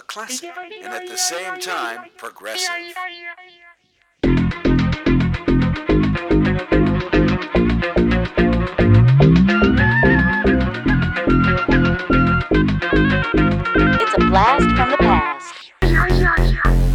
classic and at the same time progressive. It's a blast from the past.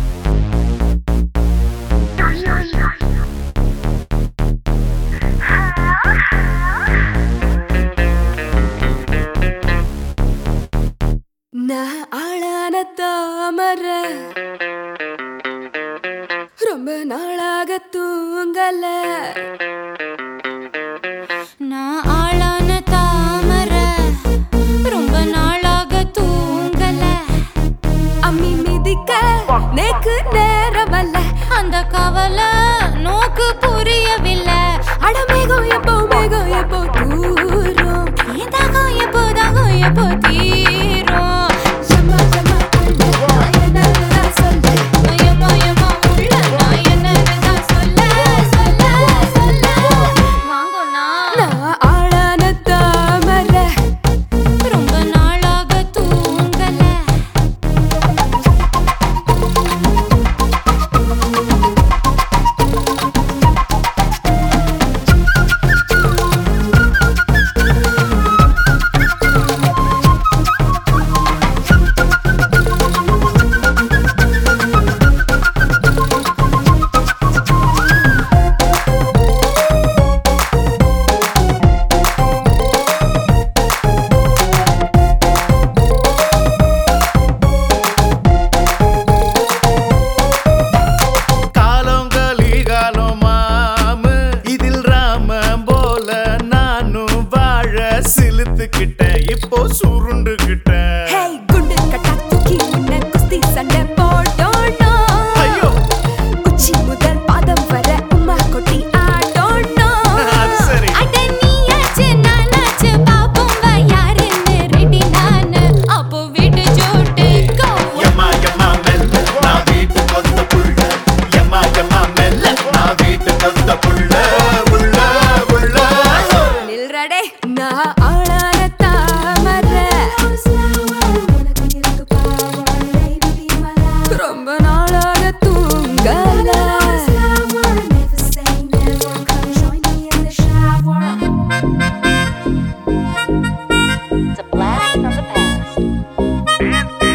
நான் ஆளான தாமர ரொம்ப நாளாக தூங்கல நான் ஆளான தாமர ரொம்ப நாளாக தூங்கல அம்மி மிதிக்க நேக்கு நேரமல்ல அந்த கவலை நோக்கு புரியவில்லை அடமேகம் எப்போ மேகம் எப்போ தூரும் ஏன் தாகம் எப்போ தாகம் எப்போ தீரும் எம்மா, எம்மா, உள்ள நான் என்னதான் சொல்ல? எம்மா, எம்மா, உள்ள நான் என்னதுதான் சொல்ல, சொல்ல, சொல்ல. வாங்கண்ணா. நான் ஆளான தாமர ரொம்ப நாளாக தூங்கல காலங்களி காலம் மாமு இதில் ராம போல நானும் வாழ சிலுத்துக்கிட்டேன் இப்போ சுருண்டுகிட்டேன் ஹேய் குண்டு கட்டா தூக்கி உன்னை குஸ்தி சண்டை போடணும் ஐயோ உச்சி முதல் பாதம் வர உம்மா கொட்டி ஆடணும் அது சரி அட நீயாச்சு நானாச்சு பாப்போம் வா யாருன்னு ரெடி நானு அப்போ வீட்டு ஜோட்டு go எம்மா எம்மா மெல்ல நான் வீட்டு கொத்த புள்ள எம்மா எம்மா மெல்ல நான் வீட்டு கொத்த புள்ள உள்ள உள்ள நில்றடே நான் ஆளான தாமர ரொம்ப நாளாக தூங்கல It's a blast from the past.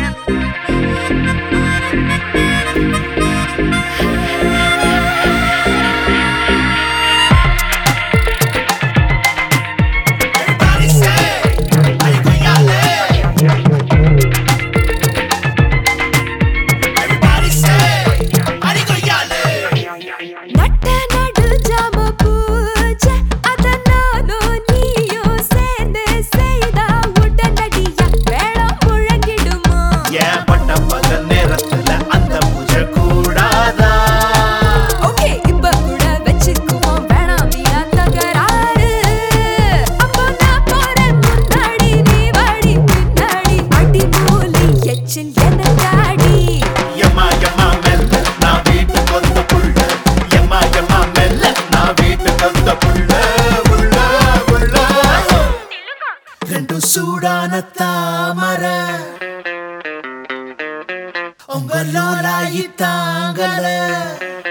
நட்ட நடு ஜாம பூஜை அத நானும் நீயும் சேர்ந்து செய்தா உடனடியா மேளம் முழங்கிடுமா ஏன் பட்ட பகல் நேரத்துல அந்த பூஜை கூடாதா ஓகே இப்ப கூட வச்சுக்குவோம் வேணாம் வீணா தகராறு அப்போ நான் போறேன் முன்னாடி நீ வாடி பின்னாடி அடி மூலி எச்சில் எனக்காடி எம்மா எம்மா மெல்ல நான் வீட்டு கொத்த புள்ள எம்மா எம்மா மெல்ல நான் வீட்டு கொத்த புள்ள உள்ள உள்ள ரெண்டும் சூடான தாமர உங்க லோலாயி தாங்கல